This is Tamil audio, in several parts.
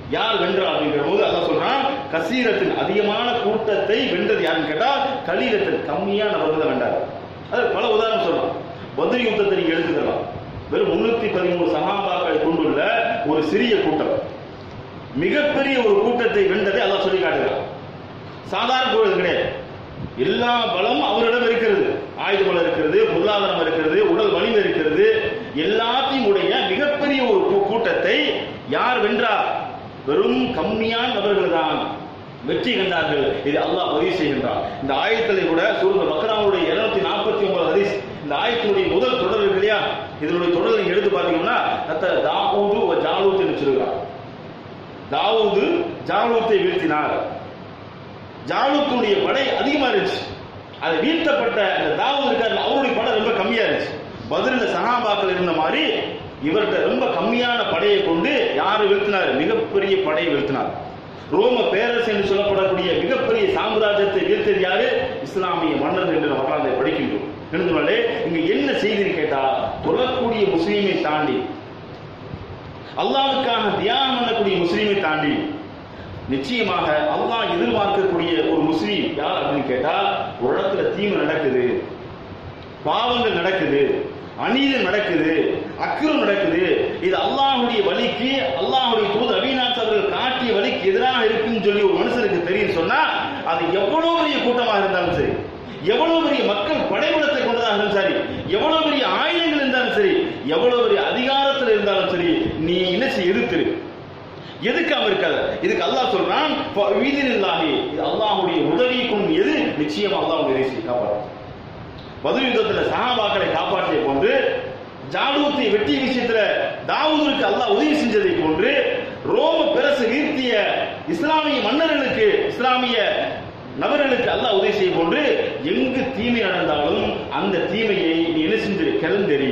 யார் வென்றா அப்படிங்கிற போது அதான் சொல்றான் கசீரத்தின் அதிகமான கூட்டத்தை வென்றது யாருன்னு கேட்டா கலீலத்தின் கம்மியான நபர்கள் தான் வென்றார் அது பல உதாரணம் சொல்லலாம் பத்ரி யுத்தத்தை நீங்க எடுத்துக்கலாம் வெறும் முன்னூத்தி பதிமூணு சகாபாக்களை கொண்டுள்ள ஒரு சிறிய கூட்டம் மிகப்பெரிய ஒரு கூட்டத்தை வென்றதை அல்லாஹ் சொல்லி காட்டுகிறான் சாதாரண கோவில் கிடையாது எல்லா பலமும் அவரிடம் இருக்கிறது ஆயுத பலம் இருக்கிறது பொருளாதாரம் இருக்கிறது உடல் வலிமை இருக்கிறது எல்லாத்தையும் உடைய மிகப்பெரிய ஒரு கூ- கூட்டத்தை யார் வென்றார் வெறும் கம்மியான நபர்கள் தான் வெற்றி கண்டார்கள் இது அல்லாஹ் பதிவு செய்கின்றான் இந்த ஆயத்திலே கூட சூரத் பக்ராவுடைய இருநூத்தி நாற்பத்தி ஒன்பது ஹதீஸ் இந்த ஆயத்தினுடைய முதல் தொடர் இருக்கு இல்லையா இதனுடைய தொடர் நீங்க எடுத்து பார்த்தீங்கன்னா கத்த தாவூது ஒரு ஜாலூத்து சொல்லுகிறார் தாவூது ஜாலூத்தை வீழ்த்தினார் ஜாலூத்துடைய படை அதிகமா இருந்துச்சு அது வீழ்த்தப்பட்ட அந்த தாவூத் இருக்காரு அவருடைய படை ரொம்ப கம்மியா இருந்துச்சு பதிலில் சகாபாக்கள் இருந்த மாதிரி இவர்கிட்ட ரொம்ப கம்மியான படையை கொண்டு யாரு வீழ்த்தினார் மிகப்பெரிய படையை வீழ்த்தினார் ரோம பேரரசு என்று சொல்லப்படக்கூடிய மிகப்பெரிய சாம்ராஜ்யத்தை வீழ்த்தது யாரு இஸ்லாமிய மன்னர்கள் என்று நம்ம வரலாற்றை படிக்கின்றோம் எழுதுனாலே இங்க என்ன செய்தின்னு கேட்டா தொழக்கூடிய முஸ்லீமை தாண்டி அல்லாஹ்வுக்காக தியானம் பண்ணக்கூடிய முஸ்லீமை தாண்டி நிச்சயமாக அல்லாஹ் எதிர்பார்க்கக்கூடிய ஒரு முஸ்லீம் யார் அப்படின்னு கேட்டா ஒரு இடத்துல தீமை நடக்குது பாவங்கள் நடக்குது அநீதம் நடக்குது அக்கிரம் நடக்குது இது அல்லாஹ்வுடைய வழிக்கு அல்லாஹ்வுடைய தூது அபிநாத் அவர்கள் காட்டிய வழிக்கு எதிராக இருக்குன்னு சொல்லி ஒரு மனுஷனுக்கு தெரியும் சொன்னா அது எவ்வளவு பெரிய கூட்டமாக இருந்தாலும் சரி எவ்வளவு பெரிய மக்கள் படைபலத்தை கொண்டதாக இருந்தாலும் சரி எவ்வளவு பெரிய ஆயுதங்கள் இருந்தாலும் சரி எவ்வளவு பெரிய அதிகாரத்தில் இருந்தாலும் சரி நீ என்ன செய்ய எதிர்த்திரு எதுக்காம இருக்காது இதுக்கு அல்லாஹ் சொல்றான் வீதினில்லாஹி இது அல்லாஹ்வுடைய உதவியை கொண்டு எது நிச்சயமா அல்லாஹ் உதவி செய்ய காப்பாற்றும் பதில் யுத்தத்துல சஹாபாக்களை காப்பாற்றிய போன்று ஜாலூத்தை வெட்டி விஷயத்துல தாவூதுக்கு அல்லாஹ் உதவி செஞ்சதை போன்று ரோம பிரசு வீழ்த்திய இஸ்லாமிய மன்னர்களுக்கு இஸ்லாமிய நபர்களுக்கு அல்லாஹ் உதவி செய்ய போன்று எங்கு தீமை நடந்தாலும் அந்த தீமையை நீ என்ன செஞ்சிரு கிளந்தெறி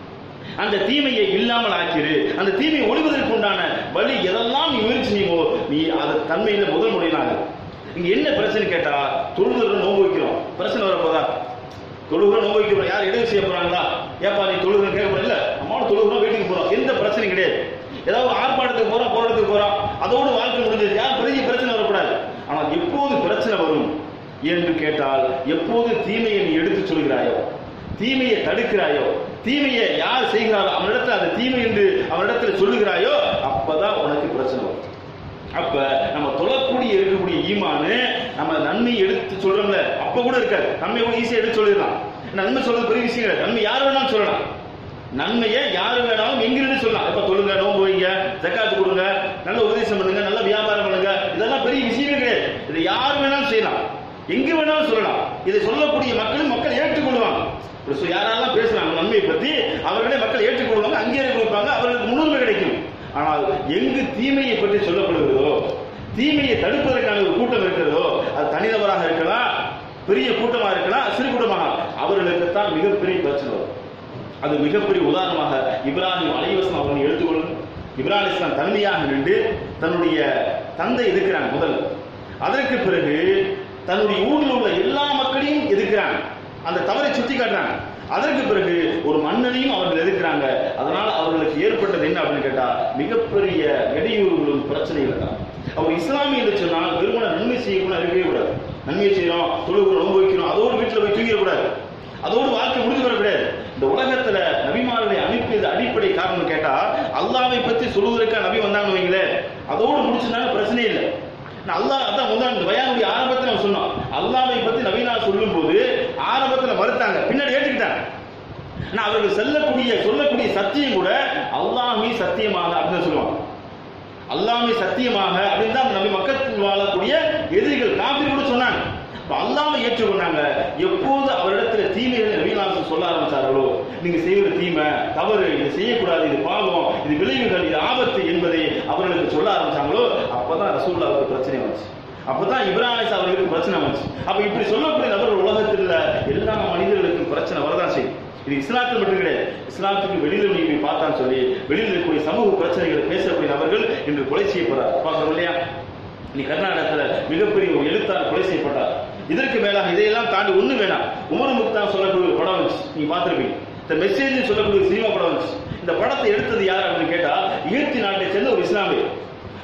அந்த தீமையை இல்லாமல் ஆக்கிரு அந்த தீமையை ஒழிவதற்கு உண்டான வழி எதெல்லாம் நீ முயற்சி செய்யுமோ நீ அது தன்மையில முதல் முறையினாக இங்க என்ன பிரச்சனை கேட்டா தொழுதுற நோன்பு வைக்கிறோம் பிரச்சனை வரப்போதா தொழுகிற நோன்பு வைக்கிறோம் யார் இடைவு செய்ய போறாங்களா ஏப்பா நீ தொழுகிற கேட்க போற இல்ல நம்மளோட தொழுகிறோம் வீட்டுக்கு போறோம் எந்த பிரச்சனையும் கிடையாது ஏதாவது ஒரு ஆர்ப்பாட்டத்துக்கு போறோம் போராட்டத்துக்கு போறோம் அதோடு வாழ்க்கை முடிஞ்சது யார் பெரிய பிரச்சனை வரக்கூடாது ஆனால் எப்போது பிரச்சனை வரும் என்று கேட்டால் எப்போது தீமையை நீ எடுத்து சொல்கிறாயோ தீமையை தடுக்கிறாயோ தீமையை யார் செய்கிறாரோ அவனிடத்தில் அந்த தீமை என்று அவனிடத்தில் சொல்லுகிறாயோ அப்பதான் உனக்கு பிரச்சனை வரும் அப்ப நம்ம தொழக்கூடிய இருக்கக்கூடிய ஈமானு நம்ம நன்மை எடுத்து சொல்றோம்ல அப்ப கூட இருக்காது நன்மை கூட ஈஸியா எடுத்து சொல்லிடலாம் நன்மை சொல்றது பெரிய விஷயம் கிடையாது நன்மை யார் வேணாலும் சொல்லலாம் நன்மையை யார் வேணாலும் எங்கிருந்து சொல்லலாம் இப்ப தொழுங்க நோன்பு வைங்க ஜக்காத்து கொடுங்க நல்ல உபதேசம் பண்ணுங்க நல்ல வியாபாரம் பண்ணுங்க இதெல்லாம் பெரிய விஷயமே கிடையாது இதை யார் வேணாலும் செய்யலாம் எங்க வேணாலும் சொல்லலாம் இதை சொல்லக்கூடிய மக்களும் மக்கள் ஏற்றுக்கொள்வாங்க இப்படி சொ- யாரெல்லாம் பேசுறாங்க நன்மையை பத்தி அவர்களே மக்கள் ஏற்றுக்கொள்வாங்க அங்கீகாரம் கொடுப்பாங்க அவர்களுக்கு முன்னுரிமை கிடைக்கும் ஆனால் எங்கு தீமையை பற்றி சொல்லப்படுகிறதோ தீமையை தடுப்பதற்கான ஒரு கூட்டம் இருக்கிறதோ அது தனிநபராக இருக்கலாம் பெரிய கூட்டமாக இருக்கலாம் சிறு கூட்டமாக அவர்களுக்கு தான் மிகப்பெரிய பிரச்சனை வரும் அது மிகப்பெரிய உதாரணமாக இப்ராஹிம் அலைவசம் அவர்கள் எடுத்துக்கொள்ளும் இப்ராஹிம் இஸ்லாம் தனிமையாக நின்று தன்னுடைய தந்தை எதிர்க்கிறாங்க முதல் அதற்கு பிறகு தன்னுடைய ஊரில் உள்ள எல்லா மக்களையும் எதிர்க்கிறாங்க அந்த தவறை சுட்டி காட்டுறாங்க அதற்கு பிறகு ஒரு மன்னனையும் அவர்கள் எதிர்க்கிறாங்க அதனால் அவர்களுக்கு ஏற்பட்டது என்ன அப்படின்னு கேட்டா மிகப்பெரிய இடையூறுகளும் பிரச்சனைகள் தான் அவர் இஸ்லாமிய என்று சொன்னால் வெறுமன நன்மை செய்யக்கூடாது இருக்கவே கூடாது நன்மை செய்யறோம் தொழுகிறோம் நோன்பு வைக்கிறோம் அதோடு வீட்டில் போய் தூங்கிடக்கூடாது அதோடு வாழ்க்கை முடிஞ்சு வர கிடையாது இந்த உலகத்துல நபிமார்களை அனுப்பியது அடிப்படை காரணம் கேட்டா அல்லாவை பத்தி சொல்லுவதற்காக நபி வந்தாங்கன்னு வைங்களேன் அதோடு முடிச்சிருந்தாங்க பிரச்சனை இல்லை நான் அல்லாஹ் அதான் முதல் இந்த பயானுடைய ஆரம்பத்தில் நம்ம சொன்னோம் அல்லாவை பத்தி நவீனா சொல்லும் போது ஆரம்பத்தில் மறுத்தாங்க பின்னாடி ஏற்றுக்கிட்டாங்க நான் அவர்கள் செல்லக்கூடிய சொல்லக்கூடிய சத்தியம் கூட அல்லாமே சத்தியமாக அப்படின்னு சொல்லுவாங்க அல்லாமே சத்தியமாக அப்படின்னு தான் நபி மக்கள் வாழக்கூடிய எதிரிகள் காப்பி கூட சொன்னாங்க அப்ப அல்லாம ஏற்றுக்கொண்டாங்க எப்போது அவரிடத்துல தீமைகளை நவீனாசம் சொல்ல ஆரம்பிச்சார்களோ நீங்க செய்வது தீமை தவறு இது செய்யக்கூடாது இது பாவம் இது விளைவுகள் இது ஆபத்து என்பதை அவர்களுக்கு சொல்ல ஆரம்பிச்சாங்களோ அப்பதான் ரசூல்லாவுக்கு பிரச்சனை வந்துச்சு அப்பதான் இப்ராஹிம் அவர்களுக்கு பிரச்சனை வந்துச்சு அப்ப இப்படி சொல்லக்கூடிய நபர்கள் உலகத்தில் உள்ள எல்லா மனிதர்களுக்கும் பிரச்சனை வரதான் செய்யும் இது இஸ்லாத்தில் மட்டும் கிடையாது இஸ்லாத்துக்கு வெளியில நீ போய் பார்த்தான்னு சொல்லி வெளியில் இருக்கக்கூடிய சமூக பிரச்சனைகளை பேசக்கூடிய நபர்கள் இன்று கொலை செய்யப்படுறார் பார்க்கணும் இல்லையா நீ கர்நாடகத்துல மிகப்பெரிய ஒரு எழுத்தாளர் கொலை செய்யப்பட்டார் இதற்கு மேலாக இதையெல்லாம் தாண்டி ஒண்ணு வேணாம் உமர் முக்தான் சொல்லக்கூடிய ஒரு படம் வந்துச்சு நீங்க பார்த்திருப்பீங்க இந்த மெசேஜ் சொல்லக்கூடிய ஒரு சினிமா படம் வந்துச்சு இந்த படத்தை எடுத்தது யார் அப்படின்னு கேட்டா ஈர்த்தி நாட்டை சேர்ந்த ஒரு இஸ்லாமியர்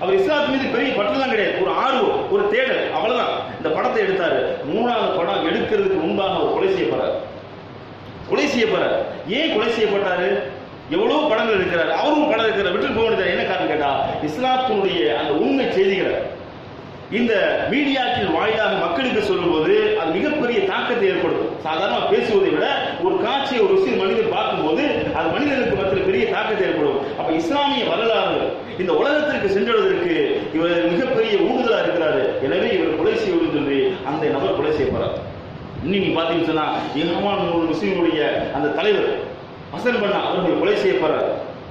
அவர் இஸ்லாத்து மீது பெரிய பற்றுலாம் கிடையாது ஒரு ஆர்வம் ஒரு தேடல் அவ்வளவுதான் இந்த படத்தை எடுத்தாரு மூணாவது படம் எடுக்கிறதுக்கு முன்பாக அவர் கொலை செய்யப்படுறார் கொலை செய்யப்படுறார் ஏன் கொலை செய்யப்பட்டாரு எவ்வளவு படங்கள் இருக்கிறார் அவரும் படம் இருக்கிறார் விட்டு போக வேண்டியது என்ன காரணம் கேட்டா இஸ்லாத்தினுடைய அந்த உண்மை செய்திகளை இந்த மீடியாக்கள் வாயிலாக மக்களுக்கு சொல்லும்போது அது மிகப்பெரிய தாக்கத்தை ஏற்படுத்தும் சாதாரண பேசுவதை விட ஒரு காட்சியை ஒரு விஷயம் மனிதர் பார்க்கும்போது அது மனிதனுக்கு மத்தியில் பெரிய தாக்கத்தை ஏற்படும் அப்ப இஸ்லாமிய வரலாறு இந்த உலகத்திற்கு சென்றதற்கு இவர் மிகப்பெரிய ஊடுதலா இருக்கிறாரு எனவே இவர் கொலை செய்வது சொல்லி அந்த நபர் கொலை செய்யப்படுறார் இன்னைக்கு பாத்தீங்கன்னு சொன்னா இஹ்வான் ஒரு முஸ்லீமுடைய அந்த தலைவர் ஹசன் பண்ணா அவர்கள் கொலை செய்யப்படுறார்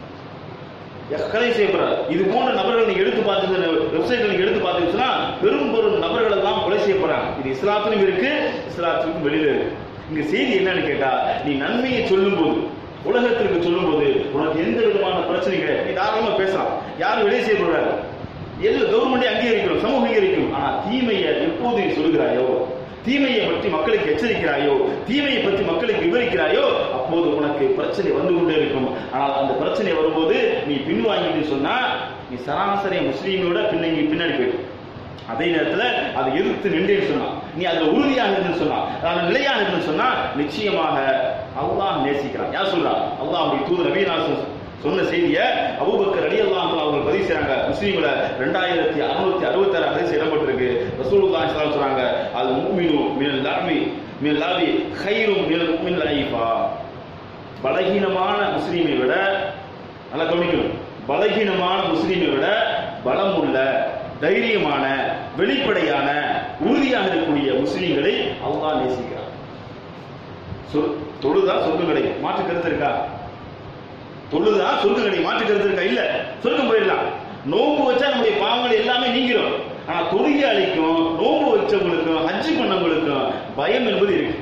கொலை செய்யப்படுறார் இது போன்ற நபர்கள் நீங்க எடுத்து பார்த்தீங்க வெப்சைட்ல நீங்க எடுத்து பார்த்தீங்கன்னா பெரும் பெரும் நபர்கள் எல்லாம் கொலை செய்யப்படுறாங்க இது இஸ்லாத்திலும் இருக்கு இஸ்லாத்திற்கும் வெளியில இருக்கு இங்க செய்தி என்னன்னு கேட்டா நீ நன்மையை சொல்லும்போது உலகத்திற்கு சொல்லும்போது உனக்கு எந்த விதமான பிரச்சனை கிடையாது நீ தாராளமா பேசலாம் யாரும் வெளியே செய்யப்படுறாங்க எது கவர்மெண்டே அங்கீகரிக்கும் சமூகம் அங்கீகரிக்கும் ஆனா தீமையை எப்போது நீ சொல்கிறாயோ தீமையை பற்றி மக்களுக்கு எச்சரிக்கிறாயோ தீமையை பற்றி மக்களுக்கு விவரிக்கிறாயோ அப்போது உனக்கு பிரச்சனை வந்து கொண்டே இருக்கும் ஆனால் அந்த பிரச்சனை வரும்போது நீ பின்வாங்கிட்டு சொன்னா நீ சராசரி முஸ்லீமோட பின்னங்கி பின்னாடி போயிட்டு அதே நேரத்துல அதை எதிர்த்து நின்றேன்னு சொன்னா நீ அதுல உறுதியாக இருந்து சொன்னா அதுல நிலையாக இருந்து சொன்னா நிச்சயமாக அல்லாஹ் நேசிக்கிறான் யார் சொல்றா அல்லாஹ் தூதர் நபீனாசன் சொன்ன செய்தியை அபூபக்கர் அலி அல்லாஹ் அவங்க பதிவு செய்றாங்க முஸ்லீம்ல ரெண்டாயிரத்தி அறுநூத்தி அறுபத்தி ஆறு ஹதீஸ் இடம்பெற்றிருக்கு ரசூலுல்லாஹி ஸல்லல்லாஹு அலைஹி சொல்றாங்க அல் முஃமினு மினல் லாபி மினல் லாபி கைரும் மினல் மினல் ஐஃபா பலகீனமான முஸ்லீமை விட நல்லா கவனிக்கணும் பலகீனமான முஸ்லீமை விட பலம் உள்ள தைரியமான வெளிப்படையான உறுதியாக இருக்கக்கூடிய முஸ்லீம்களை அல்லாஹ் நேசிக்கிறார் சொல் தொழுதா சொர்க்கம் கிடைக்கும் மாற்று கருத்து இருக்கா தொழுதா சொர்க்கம் கிடைக்கும் மாற்று கருத்து இருக்கா இல்ல சொர்க்கம் போயிடலாம் நோன்பு வச்சா நம்முடைய பாவங்கள் எல்லாமே நீங்கிரும் ஆனா தொழுகை அளிக்கும் நோன்பு வச்சவங்களுக்கும் ஹஜ்ஜி பண்ணவங்களுக்கும் பயம் என்பது இருக்கு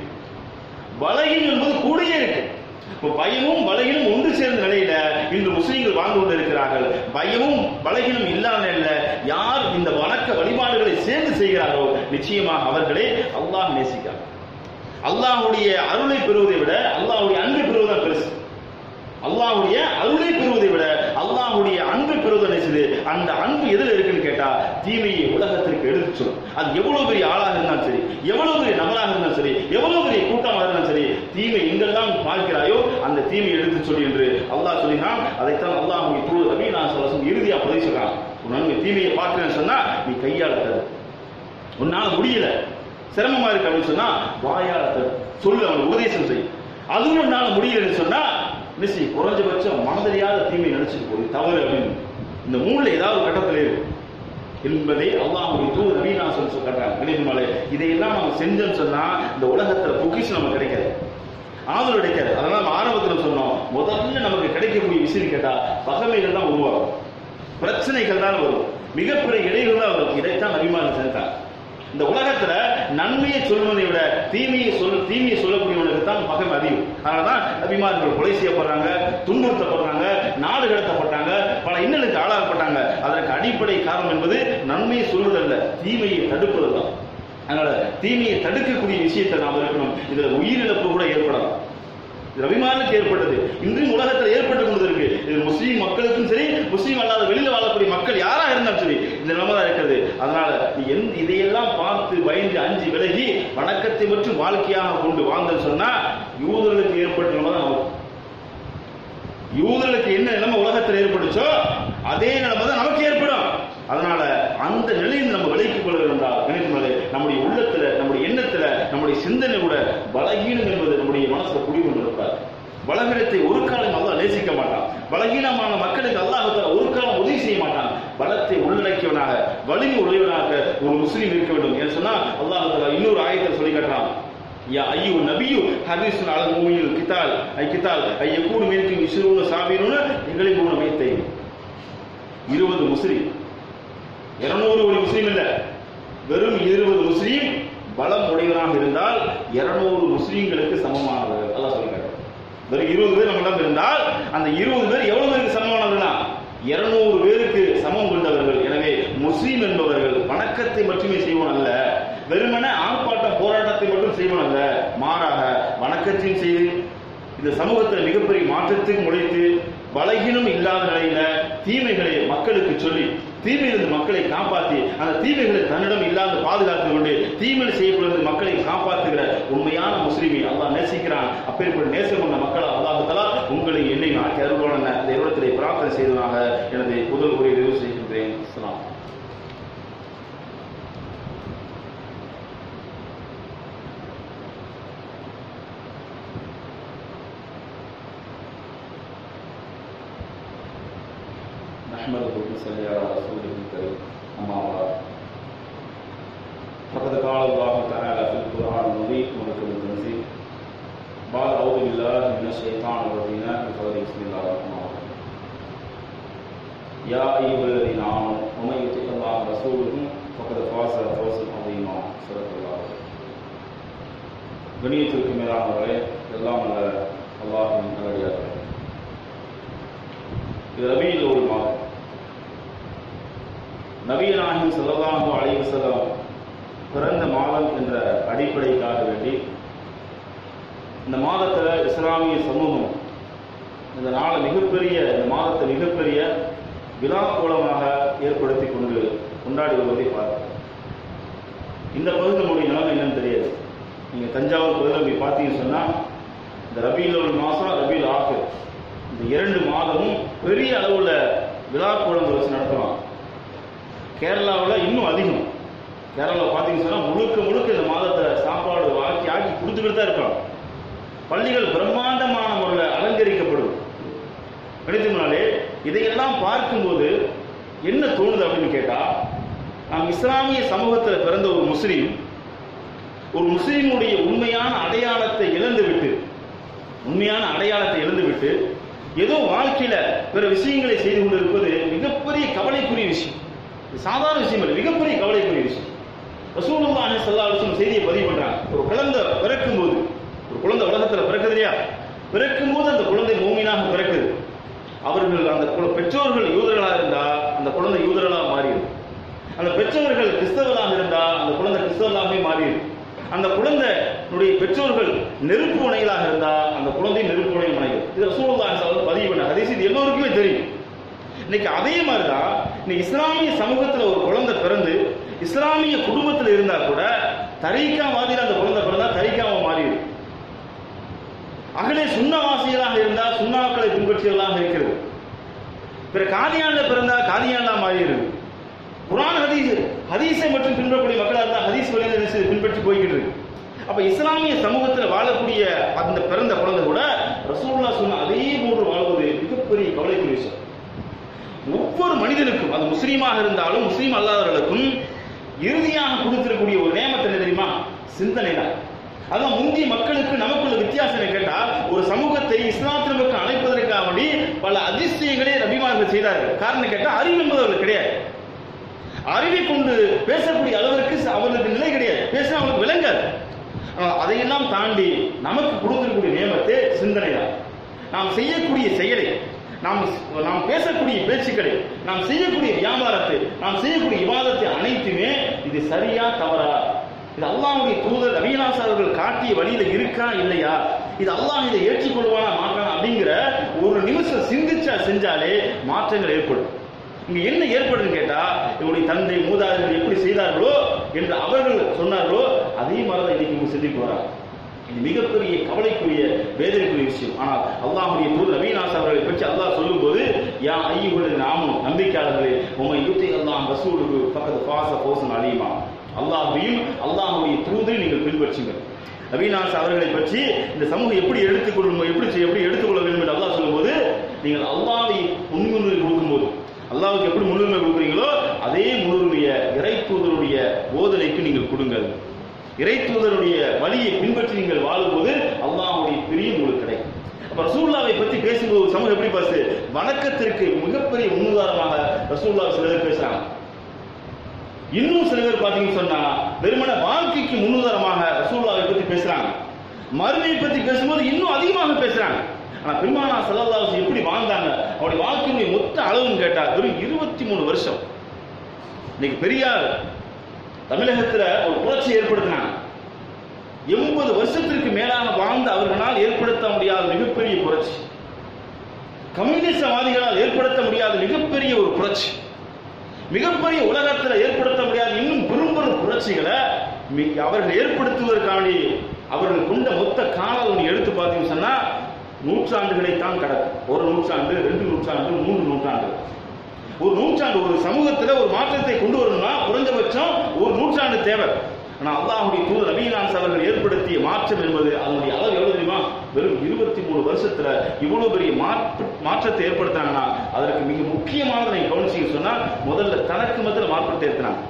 பலகீனம் என்பது கூடயே இருக்கு இப்போ பயமும் பலகீனம் ஒன்று சேர்ந்த நிலையில இன்று முஸ்லீம்கள் வாழ்ந்து கொண்டு இருக்கிறார்கள் பயமும் பலகீனம் இல்லாத நிலையில யார் இந்த வணக்க வழிபாடுகளை சேர்ந்து செய்கிறார்களோ நிச்சயமாக அவர்களே அல்லாஹ் நேசிக்கிறார் அல்லாஹ்வுடைய அருளை பெறுவதை விட அல்லாஹ்வுடைய அன்பை பெறுவதுதான் பெருசு அல்லாஹ்வுடைய அருளை பெறுவதை விட அல்லாஹ்வுடைய அன்பை பெறுவதை செய்து அந்த அன்பு எதில் இருக்குன்னு கேட்டா தீமையை உலகத்திற்கு எடுத்து சொல்லும் அது எவ்வளவு பெரிய ஆளாக இருந்தாலும் சரி எவ்வளவு பெரிய நபராக இருந்தாலும் சரி எவ்வளவு பெரிய கூட்டமாக இருந்தாலும் சரி தீமை எங்கெல்லாம் பார்க்கிறாயோ அந்த தீமையை எடுத்து சொல்லி என்று அல்லாஹ் சொல்லினான் அதைத்தான் அல்லாஹ் தூது ரவி நான் சொல்ல இறுதியா பதிவு சொல்றான் உன் தீமையை பார்க்கிறேன்னு சொன்னா நீ கையாள தரு உன்னால முடியல சிரமமா இருக்கு அப்படின்னு சொன்னா வாயால தரு சொல்லு அவனுக்கு உபதேசம் செய் அதுவும் உன்னால முடியலன்னு சொன்னா நிச்சய குறைஞ்சபட்சம் மனதறியாத தீமை நினைச்சிட்டு போய் தவறு அப்படின்னு இந்த மூணுல ஏதாவது ஒரு கட்டத்தில் இருக்கு என்பதை அல்லாஹுடைய தூது நவீனா சொல்லி சொல்றாங்க கணிதமாலே இதையெல்லாம் நம்ம செஞ்சோம்னு சொன்னா இந்த உலகத்துல பொக்கிஷம் நமக்கு கிடைக்காது ஆதரவு கிடைக்காது அதனால நம்ம ஆரம்பத்தில் சொன்னோம் முதல்ல நமக்கு கிடைக்கக்கூடிய விஷயம் கேட்டா பகமைகள் தான் உருவாகும் பிரச்சனைகள் தான் வரும் மிகப்பெரிய இடைகள் தான் வரும் இதைத்தான் நபிமான் செஞ்சாங்க இந்த உலகத்துல நன்மையை சொல்வதை விட தீமையை சொல் தீமையை சொல்லக்கூடியவனுக்கு தான் பகம் அதிகம் அதனாலதான் அபிமானிகள் கொலை செய்யப்படுறாங்க துன்புறுத்தப்படுறாங்க நாடு கடத்தப்பட்டாங்க பல இன்னலுக்கு ஆளாகப்பட்டாங்க அதற்கு அடிப்படை காரணம் என்பது நன்மையை சொல்வதல்ல தீமையை தடுப்பதுதான் அதனால தீமையை தடுக்கக்கூடிய விஷயத்தை நாம் இருக்கணும் இதுல உயிரிழப்பு கூட ஏற்படலாம் இது ரவிமானுக்கு ஏற்பட்டது இன்றும் உலகத்தில் ஏற்பட்டு கொண்டு இருக்கு இது முஸ்லீம் மக்களுக்கும் சரி முஸ்லீம் அல்லாத வெளியில வாழக்கூடிய மக்கள் யாரா இருந்தாலும் சரி இந்த நிலைமை தான் இருக்கிறது அதனால நீ எந்த இதையெல்லாம் பார்த்து பயந்து அஞ்சு விலகி வணக்கத்தை மற்றும் வாழ்க்கையாக கொண்டு வாழ்ந்தன்னு சொன்னா யூதர்களுக்கு ஏற்பட்ட நிலைமை தான் நமக்கு யூதர்களுக்கு என்ன நிலைமை உலகத்தில் ஏற்பட்டுச்சோ அதே நிலைமை தான் நமக்கு ஏற்படும் அதனால அந்த நிலையில் நம்ம விலைக்கு கொள்ள இருந்தால் கணிதமலை நம்முடைய உள்ளத்துல நம்முடைய எண்ணத்துல நம்முடைய சிந்தனை கூட பலகீனம் என்பது நம்முடைய மனசுல குடிகொண்டு இருப்பார் பலகீனத்தை ஒரு காலம் அல்லாஹ் நேசிக்க மாட்டான் பலகீனமான மக்களுக்கு அல்லாஹ் ஒரு காலம் உதவி செய்ய மாட்டான் பலத்தை உள்ளடக்கியவனாக வலிமை உடையவனாக ஒரு முஸ்லீம் இருக்க வேண்டும் என்று சொன்னா அல்லாஹ் இன்னொரு ஆயத்தை சொல்லி காட்டுறான் யா ஐயோ நபியு ஹதீஸ் அல் மூமின் கிதால் ஐ கிதால் ஐ யகூன் மின்கும் இஸ்ரூன சாபிருன எங்களிபூன மைத்தை இருபது முஸ்லீம் இருநூறு ஒரு முஸ்லீம் இல்ல வெறும் இருபது முஸ்லீம் பலம் உடையவராக இருந்தால் இருநூறு முஸ்லீம்களுக்கு சமமானவர் அல்லாஹ் சொல்லுங்க வெறும் இருபது பேர் நம்மிடம் இருந்தால் அந்த இருபது பேர் எவ்வளவு பேருக்கு சமமானவர்களா இருநூறு பேருக்கு சமம் கொண்டவர்கள் எனவே முஸ்லீம் என்பவர்கள் வணக்கத்தை மட்டுமே செய்வோம் அல்ல வெறுமன ஆர்ப்பாட்டம் போராட்டத்தை மட்டும் செய்வோம் அல்ல மாறாக வணக்கத்தையும் செய்து இந்த சமூகத்தில் மிகப்பெரிய மாற்றத்துக்கு முளைத்து பலகீனம் இல்லாத நிலையில தீமைகளை மக்களுக்கு சொல்லி தீமையிலிருந்து மக்களை காப்பாற்றி அந்த தீமைகளை தன்னிடம் இல்லாத பாதுகாத்துக் கொண்டு தீமையில் செய்யப்படுவது மக்களை காப்பாற்றுகிற உண்மையான முஸ்லிமை அல்லாஹ் நேசிக்கிறான் அப்பேற்பட்ட நேசம் கொண்ட மக்கள் அல்லாஹலா உங்களை என்னை நாக்கி அருள்வான இந்த இடத்திலே பிரார்த்தனை செய்ததாக எனது முதல் உரை நிறைவு செய்கின்றேன் அஸ்ஸலாம் نحمده ونصلي على رسوله الكريم أما بعد فقد قال الله تعالى في القرآن المبين ونكم التنزيل بعد أعوذ بالله من الشيطان الرجيم بقول بسم الله الرحمن الرحيم يا أيها الذين آمنوا ومن يطع الله ورسوله فقد فاز فوزا عظيما صدق الله கணியத்திற்கு மேலானவர்களே எல்லாம் அல்ல அல்லாஹின் நல்லடியார்களே இது ரபியில் ஒரு மாதம் நபிய நாயகம் ஸல்லல்லாஹு அலைஹி வஸல்லம் பிறந்த மாதம் என்ற அடிப்படைக்காக வேண்டி இந்த மாதத்துல இஸ்லாமிய சமூகம் இந்த நாளை மிகப்பெரிய இந்த மாதத்தை மிகப்பெரிய விழா கோலமாக ஏற்படுத்தி கொண்டு கொண்டாடி வருவதை பார்க்கிறோம் இந்த பகுதி நம்முடைய நிலைமை என்னன்னு தெரியாது நீங்க தஞ்சாவூர் பகுதியில் போய் பார்த்தீங்கன்னு சொன்னா இந்த ரபியில் ஒரு மாசம் ரபியில் ஆஃபர் இந்த இரண்டு மாதமும் பெரிய அளவுல விழா கோலங்கள் வச்சு நடத்துவாங்க கேரளாவில் இன்னும் அதிகம் கேரளாவில் பார்த்தீங்கன்னு சொன்னா முழுக்க முழுக்க இந்த மாதத்தில் சாப்பாடு ஆக்கி ஆக்கி கொடுத்துக்கிட்டு தான் இருப்பாங்க பள்ளிகள் பிரம்மாண்டமான முறையில் அலங்கரிக்கப்படும் கணிதம்னாலே இதையெல்லாம் பார்க்கும்போது என்ன தோணுது அப்படின்னு கேட்டா நாம் இஸ்லாமிய சமூகத்தில் பிறந்த ஒரு முஸ்லீம் ஒரு முஸ்லீமுடைய உண்மையான அடையாளத்தை இழந்துவிட்டு உண்மையான அடையாளத்தை இழந்துவிட்டு ஏதோ வாழ்க்கையில பிற விஷயங்களை செய்து கொண்டிருப்பது மிகப்பெரிய கவலைக்குரிய விஷயம் இது சாதாரண விஷயம் இல்லை மிகப்பெரிய கவலைக்குரிய விஷயம் ரசூலுல்லாஹி ஸல்லல்லாஹு அலைஹி வஸல்லம் செய்தியை பதிவு பண்றாங்க ஒரு குழந்தை பிறக்கும் போது ஒரு குழந்தை உலகத்துல பிறக்குது இல்லையா பிறக்கும் போது அந்த குழந்தை மூமினாக பிறக்குது அவர்கள் அந்த குல- பெற்றோர்கள் யூதர்களாக இருந்தா அந்த குழந்தை யூதர்களாக மாறிடும் அந்த பெற்றோர்கள் கிறிஸ்தவர்களாக இருந்தா அந்த குழந்தை கிறிஸ்தவர்களாகவே மாறிடும் அந்த குழந்தையுடைய பெற்றோர்கள் நெருப்பு உணைகளாக இருந்தா அந்த குழந்தை நெருப்பு உணை மனைகள் இது ரசூலுல்லாஹி ஸல்லல்லாஹு அலைஹி வஸல்லம் பதிவு பண்ண ஹதீஸ் இது எல்லோருக்குமே தெரியும் இன்னைக்கு அதே மாதிரி தான் இன்னைக்கு இஸ்லாமிய சமூகத்துல ஒரு குழந்தை பிறந்து இஸ்லாமிய குடும்பத்தில் இருந்தா கூட தரீக்கா வாதியில் அந்த குழந்தை பிறந்தா தரீக்காவை மாறிடும் அகலே சுண்ணவாசிகளாக இருந்தா சுண்ணாக்களை பின்பற்றியவர்களாக இருக்கிறது பிற காதியான்ல பிறந்தா காதியான்லா மாறிடுது குரான் ஹதீஸ் ஹதீஸை மட்டும் பின்பற்றக்கூடிய மக்களாக இருந்தா ஹதீஸ் வழியில் என்ன செய்யுது? பின்பற்றி போய்கிட்டு இருக்கு அப்ப இஸ்லாமிய சமூகத்தில் வாழக்கூடிய அந்த பிறந்த குழந்தை கூட ரசூலுல்லாஹ் சொன்ன அதே போன்று வாழ்வது மிகப்பெரிய கவலைக்குரிய விஷயம் ஒவ்வொரு மனிதனுக்கும் அது முஸ்லீமாக இருந்தாலும் முஸ்லீம் அல்லாதவர்களுக்கும் இறுதியாக கொடுத்திருக்கக்கூடிய ஒரு நேமத்தை என்ன தெரியுமா சிந்தனை தான் அதான் முந்தைய மக்களுக்கு நமக்குள்ள வித்தியாசம் என்ன கேட்டா ஒரு சமூகத்தை இஸ்லாத்தின் பக்கம் அழைப்பதற்காக வேண்டி பல அதிசயங்களே ரபிமார்கள் செய்தார்கள் காரணம் கேட்டா அறிவு என்பது அவர்களுக்கு கிடையாது அறிவை கொண்டு பேசக்கூடிய அளவிற்கு அவர்களுக்கு நிலை கிடையாது பேசினா அவங்களுக்கு விளங்காது ஆனால் அதையெல்லாம் தாண்டி நமக்கு கொடுத்திருக்கக்கூடிய நியமத்தை சிந்தனை தான் நாம் செய்யக்கூடிய செயலை நாம் நாம் பேசக்கூடிய பேச்சுக்களை நாம் செய்யக்கூடிய வியாபாரத்தை நாம் செய்யக்கூடிய விவாதத்தை அனைத்துமே இது சரியா தவறா இது அல்லாஹ்வுடைய தூதர் நவீனாஸ் அவர்கள் காட்டிய வழியில இருக்கா இல்லையா இது அல்லாஹ் இதை ஏற்றுக்கொள்வானா மாட்டானா அப்படிங்கிற ஒரு நிமிஷம் சிந்திச்சா செஞ்சாலே மாற்றங்கள் ஏற்படும் இங்க என்ன ஏற்படுன்னு கேட்டா இவருடைய தந்தை மூதாதையர்கள் எப்படி செய்தார்களோ என்று அவர்கள் சொன்னார்களோ அதே மாதிரி தான் இன்னைக்கு இவங்க சிந்திக்கு வராங்க இது மிகப்பெரிய கவலைக்குரிய வேதனைக்குரிய விஷயம் ஆனால் அல்லாஹுடைய தூர் நவீனாஸ் அவர்களை பற்றி அல்லாஹ் சொல்லும்போது யா ஐயுடைய நாமும் நம்பிக்கையாளர்களே உமை யுத்தி அல்லாஹ் ரசூலுக்கு பக்கத்து பாச போசன் அழியுமா அல்லாஹையும் அல்லாஹுடைய தூதை நீங்கள் பின்பற்றுங்கள் நவீனாஸ் அவர்களை பற்றி இந்த சமூகம் எப்படி எடுத்துக்கொள்ளும் எப்படி செய்- எப்படி எடுத்துக்கொள்ள வேண்டும் என்று அல்லாஹ் சொல்லும்போது நீங்கள் அல்லாஹ்வை முன்னுரிமை கொடுக்கும்போது அல்லாஹ்வுக்கு எப்படி முன்னுரிமை கொடுக்குறீங்களோ அதே முன்னுரிமையை இறை தூதருடைய போதனைக்கு நீங்கள் கொடுங்கள் இறை தூதருடைய வழியை பின்பற்றி நீங்கள் வாழும்போது அல்லாஹ்வுடைய பிரியம் உங்களுக்கு கிடைக்கும் அப்ப ரசூல்லாவை பத்தி பேசும்போது ஒரு சமூகம் எப்படி பாசு வணக்கத்திற்கு மிகப்பெரிய முன்னுதாரணமாக ரசூல்லா சில பேர் பேசுறாங்க இன்னும் சில பேர் பாத்தீங்கன்னு சொன்னா வெறுமன வாழ்க்கைக்கு முன்னுதாரணமாக ரசூல்லாவை பத்தி பேசுறாங்க மறுமையை பத்தி பேசும்போது இன்னும் அதிகமாக பேசுறாங்க ஆனா பெருமானா சல்லல்லாஹு எப்படி வாழ்ந்தாங்க அவருடைய வாழ்க்கையுடைய மொத்த அளவுன்னு கேட்டா வெறும் இருபத்தி மூணு வருஷம் இன்னைக்கு பெரியார் தமிழகத்துல ஒரு புரட்சி ஏற்படுத்தினாங்க எண்பது வருஷத்திற்கு மேலாக வாழ்ந்த அவர்களால் ஏற்படுத்த முடியாத மிகப்பெரிய புரட்சி கம்யூனிசவாதிகளால் ஏற்படுத்த முடியாத மிகப்பெரிய ஒரு புரட்சி மிகப்பெரிய உலகத்தில் ஏற்படுத்த முடியாத இன்னும் பெரும்பெரும் புரட்சிகளை மி- அவர்கள் ஏற்படுத்துவதற்காண்டி அவர்கள் கொண்ட மொத்த காலம் எடுத்து பார்த்தீங்கன்னு சொன்னா நூற்றாண்டுகளை தான் கடக்கும் ஒரு நூற்றாண்டு ரெண்டு நூற்றாண்டு மூன்று நூற்றாண்டு ஒரு நூற்றாண்டு ஒரு சமூகத்துல ஒரு மாற்றத்தை கொண்டு வரணும்னா குறைஞ்சபட்சம் ஒரு நூற்றாண்டு தேவை ஆனா அல்லாஹுடைய தூதர் நபீனான்ஸ் அவர்கள் ஏற்படுத்திய மாற்றம் என்பது அதனுடைய அளவு எவ்வளவு தெரியுமா வெறும் இருபத்தி மூணு வருஷத்துல இவ்வளவு பெரிய மாற்ற மாற்றத்தை ஏற்படுத்தினாங்கன்னா அதற்கு மிக முக்கியமானதை நீங்க கவனிச்சீங்க சொன்னா முதல்ல தனக்கு முதல்ல மாற்றத்தை ஏற்றினாங்க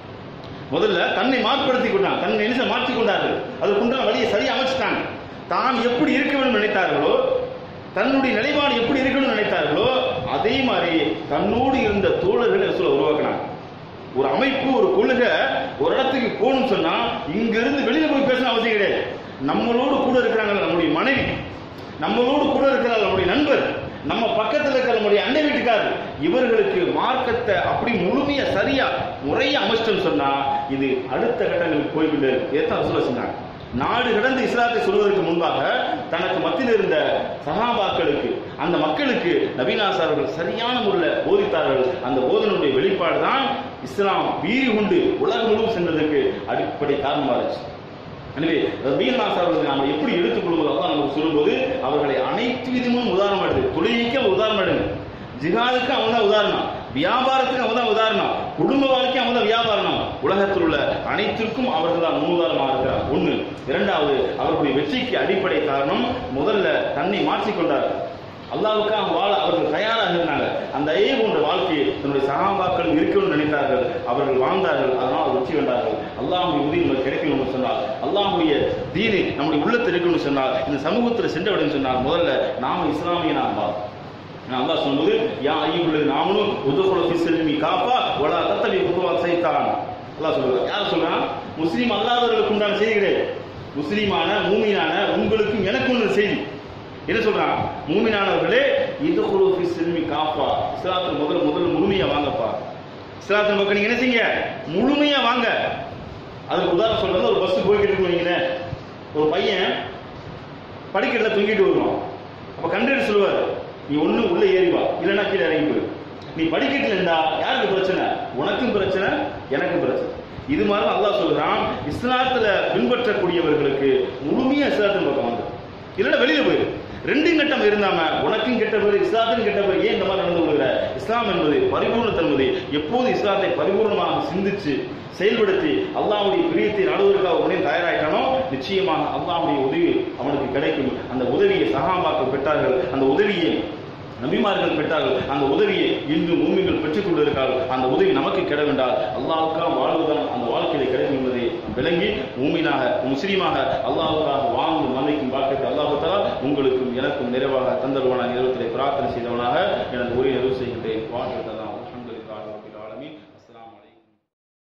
முதல்ல தன்னை மாற்படுத்தி கொண்டாங்க தன்னை நினைச்ச மாற்றிக் கொண்டார்கள் அதுக்குண்டான வழியை சரியா அமைச்சிட்டாங்க தான் எப்படி இருக்க வேண்டும் நினைத்தார்களோ தன்னுடைய நிலைப்பாடு எப்படி இருக்கணும்னு நினைத்தார்களோ அதே மாதிரி தன்னோடு இருந்த தோழர்களை சொல்ல உருவாக்குனாங்க ஒரு அமைப்பு ஒரு கொள்கை ஒரு இடத்துக்கு போகணும்னு சொன்னா இங்க இருந்து வெளியில போய் பேசணும் அவசியம் கிடையாது நம்மளோடு கூட இருக்கிறாங்க நம்முடைய மனைவி நம்மளோடு கூட இருக்கிறார் நம்முடைய நண்பர் நம்ம பக்கத்துல இருக்கிற நம்முடைய அண்டை வீட்டுக்காரர் இவர்களுக்கு மார்க்கத்தை அப்படி முழுமையா சரியா முறையா அமைச்சிட்டோம்னு சொன்னா இது அடுத்த கட்டங்களுக்கு போய்விட்டு ஏத்தான் சொல்ல சொன்னாங்க நாடு கடந்து இஸ்லாத்தை சொல்வதற்கு முன்பாக தனக்கு மத்தியில் இருந்த சகாபாக்களுக்கு அந்த மக்களுக்கு நபீனாஸ் அவர்கள் சரியான முறையில் போதித்தார்கள் அந்த போதனுடைய வெளிப்பாடு தான் இஸ்லாம் வீறு கொண்டு உலகம் முழுவதும் சென்றதற்கு அடிப்படை காரணமா இருந்துச்சு எனவே ரபீனாஸ் அவர்களை நாம் எப்படி எடுத்துக்கொள்வது அல்லாஹ் நமக்கு சொல்லும்போது அவர்களை அனைத்து விதமும் உதாரணம் எடுத்து தொழிலுக்கு அவன் உதாரணம் எடுங்க ஜிஹாதுக்கு அவன் தான் உதாரணம் வியாபாரத்துக்கு அவன் தான் உதாரணம் குடும்ப வாழ்க்கை அவன் தான் வியாபாரம் உலகத்தில் உள்ள அனைத்திற்கும் அவர்கள் தான் முன்னுதாரணமாக இருக்கிறார் ஒண்ணு இரண்டாவது அவர்களுடைய வெற்றிக்கு அடிப்படை காரணம் முதல்ல தன்னை மாற்றிக்கொண்டார் அல்லாவுக்காக வாழ அவர்கள் தயாராக இருந்தாங்க அந்த அதே போன்ற வாழ்க்கையை தன்னுடைய சகாபாக்கள் இருக்கணும்னு நினைத்தார்கள் அவர்கள் வாழ்ந்தார்கள் அதனால் வெற்றி கண்டார்கள் அல்லாஹுடைய உதவி நமக்கு கிடைக்கணும்னு சொன்னால் அல்லாஹுடைய தீனை நம்முடைய உள்ளத்தில் இருக்கணும்னு சொன்னால் இந்த சமூகத்தில் சென்றவிடும் சொன்னால் முதல்ல நாம இஸ்லாமிய நாம் வாழ் நான் அல்லாஹ் சொல்லும்போது யா ஐயுள்ளது நாமனும் உதுகுல ஃபி செல்மி காப்பா வலா தத்தபி குத்துவா சைத்தான் அல்லாஹ் சொல்றான் யார் சொல்றான் முஸ்லீம் அல்லாதவர்களுக்கு உண்டான செய்தி கிடையாது முஸ்லீமான மூமினான உங்களுக்கும் எனக்கும் உள்ள செய்தி என்ன சொல்றான் மூமினானவர்களே இது ஃபி செல்மி காப்பா இஸ்லாத்தில் முதல்ல முதல்ல முழுமையா வாங்கப்பா இஸ்லாத்தின் பக்கம் நீங்க என்ன செய்யுங்க முழுமையா வாங்க அதுக்கு உதாரணம் சொல்றது ஒரு பஸ் போய்கிட்டு இருக்கு வைங்களேன் ஒரு பையன் படிக்கட்டில் தொங்கிட்டு வருவான் அப்ப கண்டக்டர் சொல்லுவார் நீ ஒண்ணு உள்ள ஏறி வா இல்லைன்னா கீழே இறங்கி போயிரு நீ படிக்கட்டில் இருந்தா யாருக்கு பிரச்சனை உனக்கும் பிரச்சனை எனக்கும் பிரச்சனை இது மாதிரி அல்லாஹ் சொல்றான் இஸ்லாத்துல பின்பற்றக்கூடியவர்களுக்கு முழுமையா இஸ்லாத்தின் பக்கம் வந்து இல்லைன்னா வெளியில போயிரு ரெண்டும் கட்டம் இருந்தாம உனக்கும் கெட்ட பேர் இஸ்லாத்துக்கும் கெட்ட பேர் ஏன் இந்த மாதிரி நடந்து கொள்கிற இஸ்லாம் என்பது பரிபூர்ண தன்மதி எப்போது இஸ்லாத்தை பரிபூர்ணமாக சிந்திச்சு செயல்படுத்தி அல்லாஹ்வுடைய பிரியத்தை நாடுவதற்காக உடனே தயாராயிட்டானோ நிச்சயமாக அல்லாஹ்வுடைய உதவி அவனுக்கு கிடைக்கும் அந்த உதவியை சகாபாக்கள் பெற்றார்கள் அந்த உதவியை நபிமார்கள் பெற்றார்கள் அந்த உதவியை இன்று மூமிகள் பெற்றுக் கொண்டிருக்கிறார்கள் அந்த உதவி நமக்கு கிட வேண்டால் அல்லாவுக்காக வாழ்வதுதான் அந்த வாழ்க்கையில கிடைக்கும் என்பதை விளங்கி மூமினாக முஸ்லீமாக அல்லாவுக்காக வாழ்ந்து மன்னிக்கும் பாக்கியத்தை அல்லாஹு தலா உங்களுக்கும் எனக்கும் நிறைவாக தந்தருவான நேரத்திலே பிரார்த்தனை செய்தவனாக எனது உரை